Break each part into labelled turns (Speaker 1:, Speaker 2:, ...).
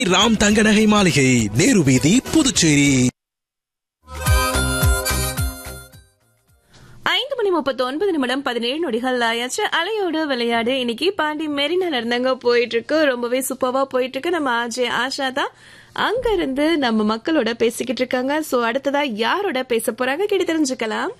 Speaker 1: ராம் தங்க நகை மாளிகை நேரு வீதி புதுச்சேரி
Speaker 2: ஐந்து மணி முப்பத்தி ஒன்பது நிமிடம் பதினேழு நொடிகள் ஆயாச்சு அலையோடு விளையாடு இன்னைக்கு பாண்டி மெரினால இருந்தாங்க போயிட்டு இருக்கு ரொம்பவே சூப்பரா போயிட்டு இருக்கு நம்ம ஆஜே ஆஷா தான் அங்க இருந்து நம்ம மக்களோட பேசிக்கிட்டு இருக்காங்க சோ அடுத்ததா யாரோட பேச போறாங்க கேட்டு தெரிஞ்சுக்கலாம்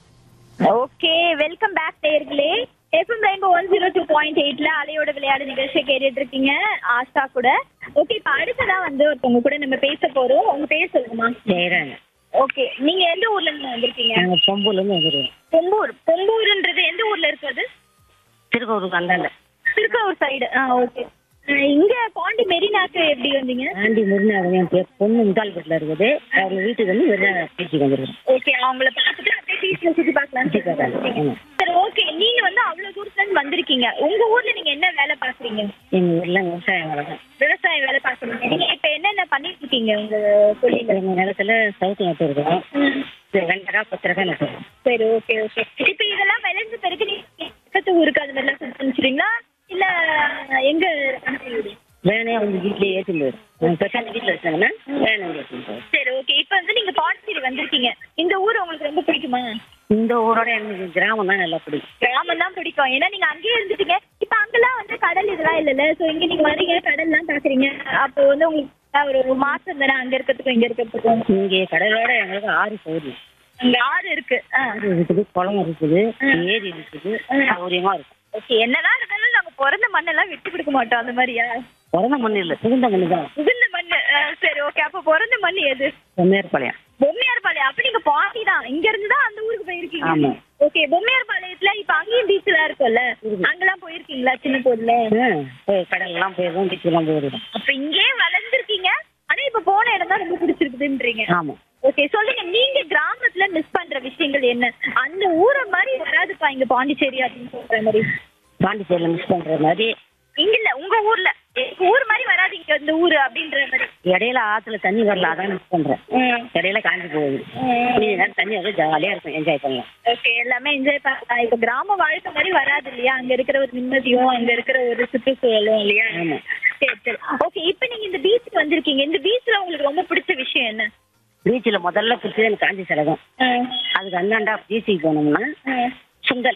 Speaker 3: ஓகே வெல்கம் பேக் நேர்களே FM rainbow one zero two point எயிட்ல அலையோட விளையாடு நிகழ்ச்சியை கேட்டுட்டு இருக்கீங்க ஆஷா கூட ஓகே இப்ப அடுத்ததா வந்து ஒருத்தவங்க கூட நம்ம பேச போறோம் உங்க பேர் சொல்லுமா
Speaker 4: செய்யறாங்க
Speaker 3: ஓகே நீங்க எந்த ஊர்ல இருந்து வந்திருக்கீங்க
Speaker 4: நாங்க பொம்பூர்ல இருந்து வந்துருவோம்
Speaker 3: பொங்கூர் பொங்கூர்ன்றது எந்த ஊர்ல இருக்குது
Speaker 4: திருக்கோருக்கு அந்தாண்ட
Speaker 3: திருக்காவூர் சைடு ஆ ஓகே இங்க பாண்டி மெரினாக்கு எப்படி வந்தீங்க
Speaker 4: ஆண்டி முருகன் என் பே- பொண்ணு முட்டாள்பேட்டில் இருக்குது அவங்க வீட்டுக்கு வந்து வெறும் பேச்சுக்கு வந்துருக்கோம்
Speaker 3: ஓகே அவங்கள பார்த்துட்டு அப்படியே பீச்ல சுத்தி பார்க்கலாம்
Speaker 4: சுத்தி பார்க்கலாம். ஆமா.
Speaker 3: சரி ஓகே நீங்க வந்து அவ்வளவு தூரத்துல இருந்து வந்திருக்கீங்க உங்க ஊர்ல நீங்க என்ன வேலை பாக்குறீங்க
Speaker 4: எங்க ஊர்ல விவசாயம் வளர்க்கும்
Speaker 3: விவசாய வேலை பாக்குறீங்க நீங்க இப்ப என்னென்ன பண்ணிட்டு இருக்கீங்க உங்க தொழில
Speaker 4: எங்க நிலத்துல சவுத்து நட்டு இருக்கோம் வெண்டக்காய் பத்திரக்காய் நட்டு இருக்கோம்
Speaker 3: சரி ஓகே ஓகே இப்ப இதெல்லாம் விளைஞ்ச பிறகு நீங்க பக்கத்து ஊருக்கு அது மாதிரிலாம் கொடுத்து அனுப்பிச்சிடுவீங்களா இல்ல எங்க அனுப்பிடுவீங்க
Speaker 4: வேனே அவங்க வீட்லயே ஏற்றி போயிடும் நாங்கள் பெருசாக வீட்டில் வச்சாங்கன்னா வேனை வந்து ஏற்றி போயிடும்
Speaker 3: சரி ஓகே இப்ப வந்து நீங்க பாண்டிச்சேரி வந்திருக்கீங்க இந்த ஊர் உங்களுக்கு ரொம்ப பிடிக்குமா
Speaker 4: இந்த ஊரோட எனக்கு கிராமம் தான் நல்லா பிடிக்கும்
Speaker 3: கிராமம் தான் பிடிக்கும் ஏன்னா நீங்க அங்கேயே இருந்துட்டீங்க இப்ப அங்கெல்லாம் வந்து கடல் இதெல்லாம் இல்லல்ல சோ இங்க நீங்க வரீங்க கடல்லாம் பாக்குறீங்க அப்போ வந்து உங்களுக்கு ஒரு ஒரு மாசம் தானே அங்க இருக்கிறதுக்கும் இங்க இருக்கிறதுக்கும்
Speaker 4: இங்கே கடலோட எங்களுக்கு ஆறு போகுது
Speaker 3: அங்க ஆறு இருக்கு ஆ
Speaker 4: ஆறு இருக்குது குளம் இருக்குது ஏரி இருக்குது சௌகரியமா இருக்கும்
Speaker 3: ஓகே என்னதான் இருந்தாலும் நாங்க பிறந்த மண்ணெல்லாம் விட்டு கொடுக்க மாட்டோம் அந்த மாதிரியா
Speaker 4: பிறந்த மண் இல்லை சுகுந்த மண் தான்
Speaker 3: உகுந்த மண்ணு ஆ, சரி ஓகே அப்ப பிறந்த மண் எது
Speaker 4: பொம்மையார்பாளையம்
Speaker 3: பொம்மையார் பாளையம் அப்ப நீங்க பாண்டி தான் இங்க இருந்து தான் அந்த ஊருக்கு போயிருக்கீங்க
Speaker 4: ஆமா.
Speaker 3: ஓகே பொம்மையார் பாளையத்துல இப்ப அங்கேயும் பீச் எல்லாம் இருக்கும்ல அங்கெல்லாம் போயிருக்கீங்களா சின்ன போதுல
Speaker 4: ஆ, போய் கடல்லாம் போயிருக்கோம் பீச்சுலாம் போயிருக்கோம்
Speaker 3: அப்ப இங்கேயே வளர்ந்துருக்கீங்க ஆனா இப்ப போன இடம் தான் ரொம்ப பிடிச்சிருக்குதுன்றீங்க
Speaker 4: ஆமா
Speaker 3: ஓகே சொல்லுங்க நீங்க கிராமத்துல மிஸ் பண்ற விஷயங்கள் என்ன அந்த ஊரை மாதிரி வராதுப்பா இங்க பாண்டிச்சேரி அப்படின்னு சொல்ற மாதிரி
Speaker 4: பாண்டிச்சேரியில் மிஸ் பண்ற மாதிரி
Speaker 3: இங்க இல்ல உங்க ஊர்ல எங்க ஊர் மாதிரி வராது இங்க இந்த ஊரு அப்படின்ற மாதிரி
Speaker 4: இடையில ஆத்துல தண்ணி வரல அதான் மிஸ் பண்றேன் இடையில காஞ்சி போகுது கொஞ்ச நேரம் தண்ணி வந்து ஜாலியா இருக்கும் என்ஜாய் பண்ணலாம்
Speaker 3: ஓகே எல்லாமே என்ஜாய் பண்ணலாம் இப்ப கிராம வாழ்க்கை மாதிரி வராது இல்லையா அங்க இருக்கிற ஒரு நிம்மதியும் அங்க இருக்கிற ஒரு சுற்றுச்சூழலும் இல்லையா
Speaker 4: ஆமா.
Speaker 3: சரி சரி ஓகே இப்ப நீங்க இந்த பீச்சுக்கு வந்திருக்கீங்க இந்த பீச்ல உங்களுக்கு ரொம்ப பிடிச்ச விஷயம் என்ன
Speaker 4: பீச்சில் முதல்ல பிடிச்சது எனக்கு காஞ்சி சலகம் அதுக்கு அந்தாண்டா பீச்சுக்கு போனோம்னா சுண்டல்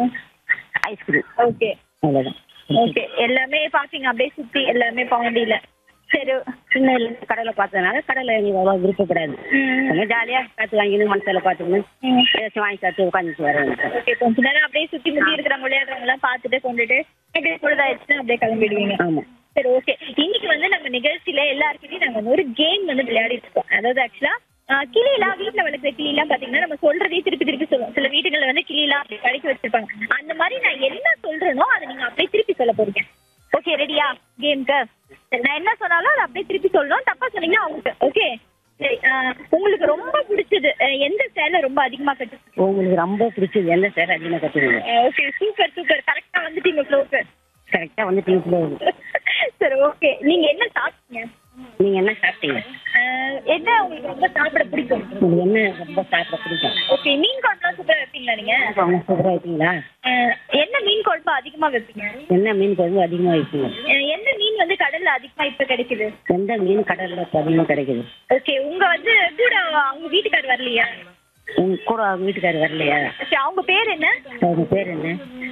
Speaker 4: ஐஸ்கிரீம்
Speaker 3: ஓகே
Speaker 4: அவ்வளவுதான்
Speaker 3: ஓகே எல்லாமே பாத்தீங்க அப்படியே சுத்தி எல்லாமே பாண்டியில சரி
Speaker 4: சின்ன இருந்து கடலை பார்த்ததுனால கடலை எங்களுக்கு அவ்வளோ விருப்பப்படாது கொஞ்சம் ஜாலியா காத்து வாங்கின்னு மனசில் பார்த்துக்கணும் ஏதாச்சும் வாங்கி காத்து உட்காந்துட்டு வர வேண்டியது
Speaker 3: ஓகே கொஞ்ச நேரம் அப்படியே சுத்தி முத்தி இருக்கிறவங்க விளையாடுறவங்க எல்லாம் பார்த்துட்டு கொண்டுட்டு அப்படியே பொழுதாயிடுச்சுன்னா அப்படியே கிளம்பிடுவீங்க
Speaker 4: ஆமா
Speaker 3: சரி ஓகே இன்னைக்கு வந்து நம்ம நிகழ்ச்சியில எல்லாருக்கிட்டையும் நாங்க வந்து ஒரு கேம் வந்து விளையாடிட்டு இருக்கோம் அதாவது ஆக்சுவலா கிளியெல்லாம் வீட்டுல வளர்க்குற கிளியெல்லாம் பாத்தீங்கன்னா நம்ம சொல்றதே திருப்பி திருப்பி சொல்லுவோம் சில வீடுகள்ல வந்து கிளியெல்லாம் அப்படி கடைக்கு வச்சிருப்பாங்க அந்த மாதிரி நான் என்ன சொல்றேனோ அதை நீங்க அப்படியே திருப்பி சொல்ல போறீங்க ஓகே ரெடியா கேம்க்கு சரி நான் என்ன சொன்னாலும் அதை அப்படியே திருப்பி சொல்லணும் தப்பா சொன்னீங்கன்னா அவங்க ஓகே சரி ஆஹ், உங்களுக்கு ரொம்ப பிடிச்சது அஹ், எந்த சேலை ரொம்ப அதிகமா கட்டு
Speaker 4: உங்களுக்கு ரொம்ப பிடிச்சது எந்த சேர் அதிகமாக கற்றுக்கணும்
Speaker 3: ஓகே சூப்பர் சூப்பர் கரெக்டா வந்துட்டீங்க ஃப்ளோக்கு
Speaker 4: கரெக்டாக வந்து டீ
Speaker 3: சரி ஓகே நீங்க என்ன சாப்பிட்டீங்க
Speaker 4: நீங்க என்ன சாப்பிட்டீங்க
Speaker 3: ஆஹ் என்ன உங்களுக்கு ரொம்ப சாப்பிட பிடிக்கும்
Speaker 4: உங்களுக்கு என்ன ரொம்ப சாப்பிட பிடிக்கும்
Speaker 3: ஓகே மீன் குழம்புலாம் சூப்பரா வைப்பீங்களா நீங்க
Speaker 4: அவங்க சூப்பராக வைப்பீங்களா
Speaker 3: ஆஹ் என்ன மீன் குழம்பு அதிகமா வைப்பீங்க
Speaker 4: என்ன மீன் குழம்பு அதிகமாக வைப்பீங்க
Speaker 3: ஆஹ் எந்த மீன் வந்து கடல்ல அதிகமா இப்ப கிடைக்குது
Speaker 4: எந்த மீன் கடல்ல இப்ப அதிகமாக கிடைக்குது
Speaker 3: ஓகே உங்க வந்து கூட அவங்க வீட்டுக்காரர் வரலையா
Speaker 4: உங்க கூட அவங்க வீட்டுக்காரர் வரலையா
Speaker 3: ஓகே அவங்க பேர் என்ன
Speaker 4: அவங்க பேர் என்ன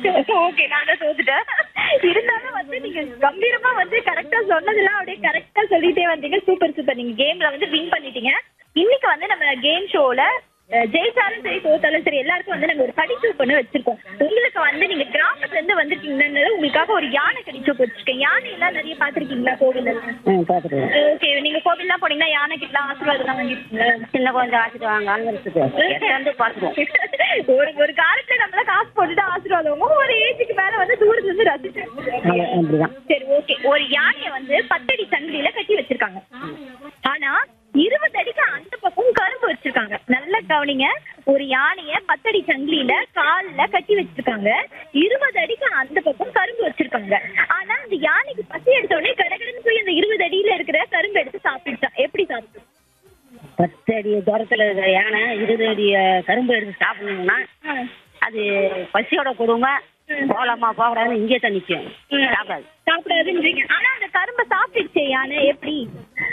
Speaker 3: ஓகே நான் தான் தோத்துட்டேன் இருந்தாலும் வந்து நீங்க கம்பீரமா வந்து கரெக்டா சொன்னதெல்லாம் அப்படியே கரெக்டா சொல்லிட்டே வந்தீங்க சூப்பர் சூப்பர் நீங்க கேம்ல வந்து வின் பண்ணிட்டீங்க இன்னைக்கு வந்து நம்ம கேம் ஷோல ஜெயிச்சாலும் சரி தோத்தாலும் சரி எல்லாருக்கும் வந்து நாங்க ஒரு கடிச்சூப் பண்ணி வச்சிருக்கோம் உங்களுக்கு வந்து நீங்க கிராமத்துல இருந்து வந்திருக்கீங்கன்னா உங்களுக்காக ஒரு யானை கடிச்சூப் வச்சிருக்கேன் யானை எல்லாம் நிறைய பாத்திருக்கீங்களா கோவில்
Speaker 4: ஆ பார்த்துருவேன்
Speaker 3: ஓகே நீங்க கோவில்லாம் போனீங்கன்னா யானை கிட்ட ஆசீர்வாதம் எல்லாம் வாங்கிருக்கீங்களா
Speaker 4: சின்ன கொஞ்சம் ஆசிட்டு வாங்க அனுமதிச்சுட்டு வந்து பார்த்துருவோம்
Speaker 3: ஒரு ஒரு காலத்துல நம்மள காசு போட்டுட்டு ஆசீர்வாதம் வாங்குவோம். ஒரு ஏஜுக்கு மேல வந்து தூரத்துல இருந்து ரசிச்சு
Speaker 4: அவ்வளோ அப்படிதான்
Speaker 3: சரி ஓகே ஒரு யானைய வந்து பத்தடி சங்கிலியில கட்டி வச்சிருக்காங்க ஆனா இருபது அடிக்கு அந்த பக்கம் கரும்பு வச்சிருக்காங்க நல்லா கவனிங்க ஒரு யானைய பத்தடி சங்கிலியில கால்ல கட்டி வச்சிருக்காங்க இருபது அடிக்கு அந்த பக்கம் கரும்பு வச்சிருக்காங்க ஆனா அந்த யானைக்கு பசி எடுத்த உடனே கடகடன்னு போய் அந்த இருபது அடியில இருக்கிற கரும்பு எடுத்து சாப்பிட்டுச்சா எப்படி சாப்பிட்டு
Speaker 4: பத்து அடி தூரத்தில் இருக்கிற யானை இருபது அடி அஹ், கரும்பு எடுத்து சாப்பிடணும்னா அது பசியோட கொடுமை போகலாமா போகக்கூடாதுன்னு இங்கே தான் நிற்கும் சாப்பிடாது
Speaker 3: சாப்பிடாதுன்றீங்க ஆனா அந்த கரும்பை சாப்பிட்டுச்சே யானை எப்படி